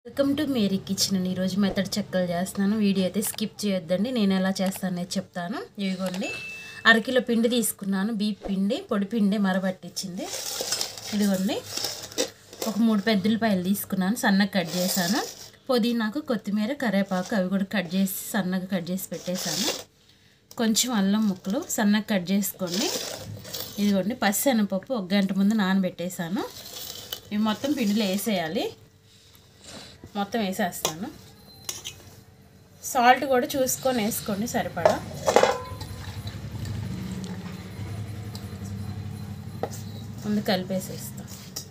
welcome to Mary kitchen అండి ఈరోజు method చెక్కలు చేస్తున్నాను వీడియో అయితే స్కిప్ చేయొద్దండి నేను ఎలా చేస్తాననేది చెప్తాను ఇదిగోండి అరకిలో పిండి తీసుకున్నాను బీప్ పిండి పొడి పిండి మరబట్టించింది ఇదిగోండి ఒక మూడు పెద్దలపాయలు తీసుకున్నాను సన్నగా కట్ చేశాను పుదీనాకు కొత్తిమీర కరివేపాకు అవి కూడా కట్ చేసి సన్నగా కట్ చేసి పెట్టేశాను కొంచెం అల్లం ముక్కలు సన్నగా కట్ చేసుకోండి ఇదిగోండి పచ్చెనపప్పు ఒక గంట ముందు నానబెట్టేశాను ఇవి మొత్తం పిండిలో వేసేయాలి మొత్తం వేసేస్తాను సాల్ట్ కూడా చూసుకొని వేసుకోండి సరిపడా ముందు కలిపేసేస్తాం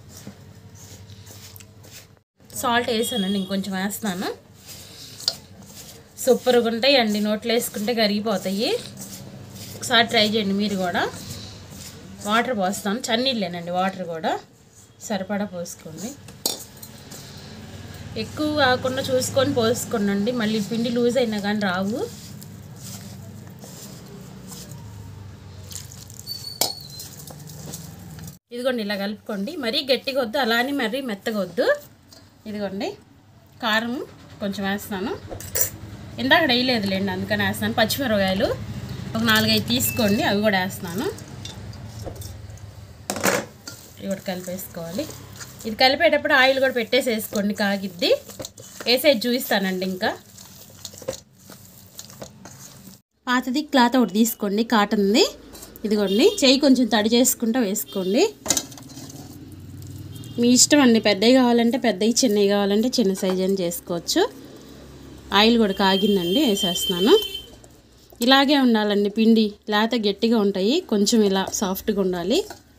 సాల్ట్ వేసానండి ఇంకొంచెం వేస్తాను సూపర్గా ఉంటాయి అండి నోట్లో వేసుకుంటే కరిగిపోతాయి ఒకసారి ట్రై చేయండి మీరు కూడా వాటర్ పోస్తాను చన్నీళ్ళేనండి వాటర్ కూడా సరిపడా పోసుకోండి ఎక్కువ కాకుండా చూసుకొని పోసుకోండి మళ్ళీ పిండి లూజ్ అయినా కానీ రావు ఇదిగోండి ఇలా కలుపుకోండి మరీ గట్టిగా వద్దు అలానే మరీ మెత్తగా వద్దు ఇదిగోండి కారం కొంచెం వేస్తాను ఇందాక వేయలేదులేండి అందుకని వేస్తాను పచ్చిమిరపకాయలు ఒక నాలుగైదు తీసుకోండి అవి కూడా వేస్తున్నాను ఇవి కూడా కలిపేసుకోవాలి ఇది కలిపేటప్పుడు ఆయిల్ కూడా పెట్టేసి వేసుకోండి కాగిద్ది వేసేది చూపిస్తానండి ఇంకా పాతది క్లాత్ ఒకటి తీసుకోండి కాటన్ది ఇదిగోండి చేయి కొంచెం తడి చేసుకుంటూ వేసుకోండి మీ ఇష్టం అండి పెద్దవి కావాలంటే పెద్దవి చిన్నవి కావాలంటే చిన్న సైజ్ అని చేసుకోవచ్చు ఆయిల్ కూడా కాగిందండి వేసేస్తున్నాను ఇలాగే ఉండాలండి పిండి లేత గట్టిగా ఉంటాయి కొంచెం ఇలా సాఫ్ట్గా ఉండాలి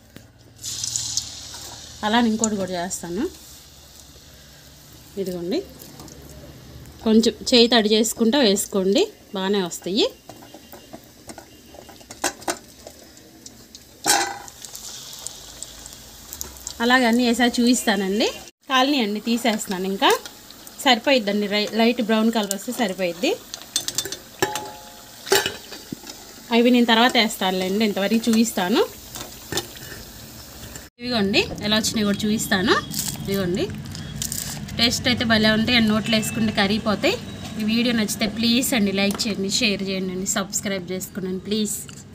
అలా ఇంకోటి కూడా చేస్తాను ఇదిగోండి కొంచెం చేయి తడి చేసుకుంటూ వేసుకోండి బాగానే వస్తాయి అలాగే అన్నీ వేసారి చూపిస్తానండి కాలనీ అండి తీసేస్తున్నాను ఇంకా సరిపోయిద్దండి రై లైట్ బ్రౌన్ కలర్ వస్తే సరిపోయిద్ది అవి నేను తర్వాత వేస్తానులేండి ఇంతవరకు చూపిస్తాను ఇదిగోండి ఎలా వచ్చినాయి కూడా చూపిస్తాను ఇదిగోండి టేస్ట్ అయితే భలే ఉంటాయి అండ్ నోట్లో వేసుకుంటే కరిగిపోతాయి ఈ వీడియో నచ్చితే ప్లీజ్ అండి లైక్ చేయండి షేర్ చేయండి అండి సబ్స్క్రైబ్ చేసుకోండి ప్లీజ్